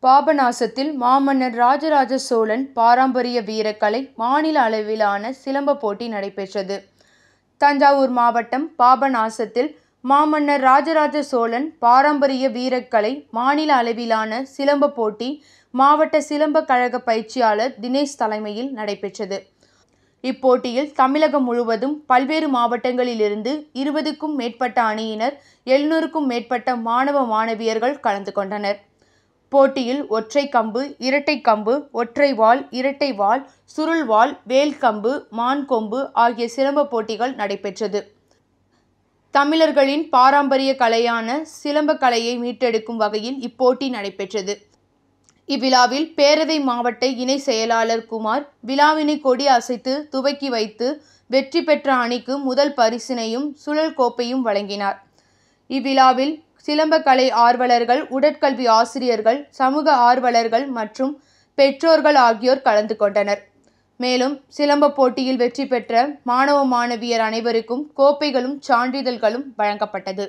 பாபநாசத்தில் மாமன்னர் ராஜராஜ சோழன் பாரம்பரிய வீரக்கலை மாநில அளவிலான சிலம்ப போட்டி நடைபெற்றது தஞ்சாவூர் மாவட்டம் பாபநாசத்தில் மாமன்னர் ராஜராஜ சோழன் பாரம்பரிய வீரக்கலை மாநில அளவிலான சிலம்ப போட்டி மாவட்ட சிலம்ப கழக பயிற்சியாளர் தினேஷ் தலைமையில் நடைபெற்றது இப்போட்டியில் தமிழகம் முழுவதும் பல்வேறு மாவட்டங்களிலிருந்து இருபதுக்கும் மேற்பட்ட அணியினர் எழுநூறுக்கும் மேற்பட்ட மாணவ மாணவியர்கள் கலந்து கொண்டனர் போட்டியில் ஒற்றை கம்பு இரட்டை கம்பு ஒற்றை வாள் இரட்டை வாள் சுருள் வாள் வேல் கம்பு மான் கொம்பு ஆகிய சிலம்ப போட்டிகள் நடைபெற்றது தமிழர்களின் பாரம்பரிய கலையான சிலம்ப கலையை மீட்டெடுக்கும் வகையில் இப்போட்டி நடைபெற்றது இவ்விழாவில் பேரவை மாவட்ட இணை செயலாளர் குமார் விழாவினை கொடி அசைத்து துவக்கி வைத்து வெற்றி பெற்ற அணிக்கு முதல் பரிசினையும் சுழல் கோப்பையும் வழங்கினார் இவ்விழாவில் சிலம்பக்கலை ஆர்வலர்கள் உடற்கல்வி ஆசிரியர்கள் சமூக ஆர்வலர்கள் மற்றும் பெற்றோர்கள் ஆகியோர் கலந்து கொண்டனர் மேலும் சிலம்ப போட்டியில் வெற்றி பெற்ற மாணவ மாணவியர் அனைவருக்கும் கோப்பைகளும் சான்றிதழ்களும் வழங்கப்பட்டது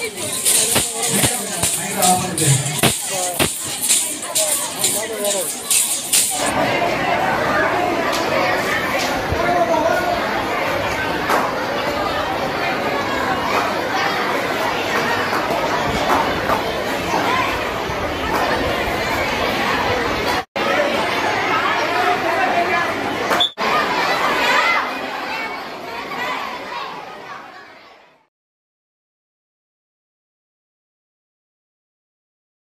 Thank you.